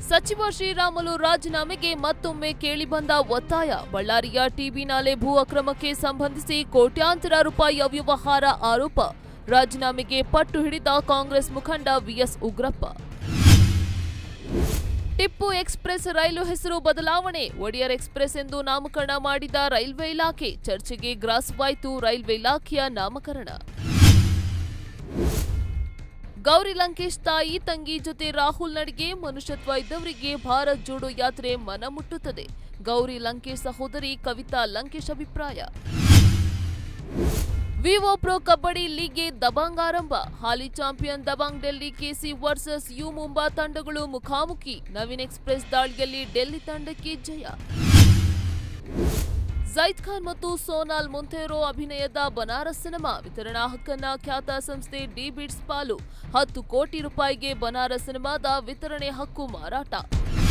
ಸಚಿವ ಶ್ರೀರಾಮುಲು ರಾಜೀನಾಮೆಗೆ ಮತ್ತೊಮ್ಮೆ ಕೇಳಿಬಂದ ಒತ್ತಾಯ ಬಳ್ಳಾರಿಯ ಟಿಬಿ ನಾಲೆ ಭೂ ಅಕ್ರಮಕ್ಕೆ ಸಂಬಂಧಿಸಿ ಕೋಟ್ಯಾಂತರ ರೂಪಾಯಿ ಅವ್ಯವಹಾರ ಆರೋಪ ರಾಜೀನಾಮೆಗೆ ಪಟ್ಟು ಹಿಡಿದ ಕಾಂಗ್ರೆಸ್ ಮುಖಂಡ ವಿಎಸ್ ಉಗ್ರಪ್ಪ ಟಿಪ್ಪು ಎಕ್ಸ್ಪ್ರೆಸ್ ರೈಲು ಹೆಸರು ಬದಲಾವಣೆ ಒಡಿಯರ್ ಎಕ್ಸ್ಪ್ರೆಸ್ ಎಂದು ನಾಮಕರಣ ಮಾಡಿದ ರೈಲ್ವೆ ಇಲಾಖೆ ಚರ್ಚೆಗೆ ಗ್ರಾಸವಾಯಿತು ರೈಲ್ವೆ ಇಲಾಖೆಯ ನಾಮಕರಣ ಗೌರಿ ಲಂಕೇಶ್ ತಾಯಿ ತಂಗಿ ಜೊತೆ ರಾಹುಲ್ ನಡಿಗೆ ಮನುಷ್ಯತ್ವ ಇದ್ದವರಿಗೆ ಭಾರತ್ ಜೋಡೋ ಯಾತ್ರೆ ಮನ ಮುಟ್ಟುತ್ತದೆ ಗೌರಿ ಲಂಕೇಶ್ ಸಹೋದರಿ ಕವಿತಾ ಲಂಕೇಶ್ ಅಭಿಪ್ರಾಯ ವಿವೋ ಪ್ರೊ ಕಬಡ್ಡಿ ಲೀಗ್ಗೆ ದಬಾಂಗ್ ಆರಂಭ ಹಾಲಿ champion Dabang Delhi KC versus U Mumba ತಂಡಗಳು ಮುಖಾಮುಖಿ ನವೀನ್ ಎಕ್ಸ್ಪ್ರೆಸ್ ದಾಳಿಯಲ್ಲಿ ಡೆಲ್ಲಿ ತಂಡಕ್ಕೆ ಜಯ ಜೈದ್ ಖಾನ್ ಮತ್ತು ಸೋನಾಲ್ ಮೊಂಥೇರೋ ಅಭಿನಯದ ಬನಾರಸ್ ಸಿನಿಮಾ ವಿತರಣಾ ಹಕ್ಕನ್ನ ಖ್ಯಾತ ಸಂಸ್ಥೆ ಡಿ ಬಿಟ್ಸ್ ಪಾಲು ಹತ್ತು ಕೋಟಿ ರೂಪಾಯಿಗೆ ಬನಾರಸ್ ಸಿನಿಮಾದ ವಿತರಣೆ ಹಕ್ಕು ಮಾರಾಟ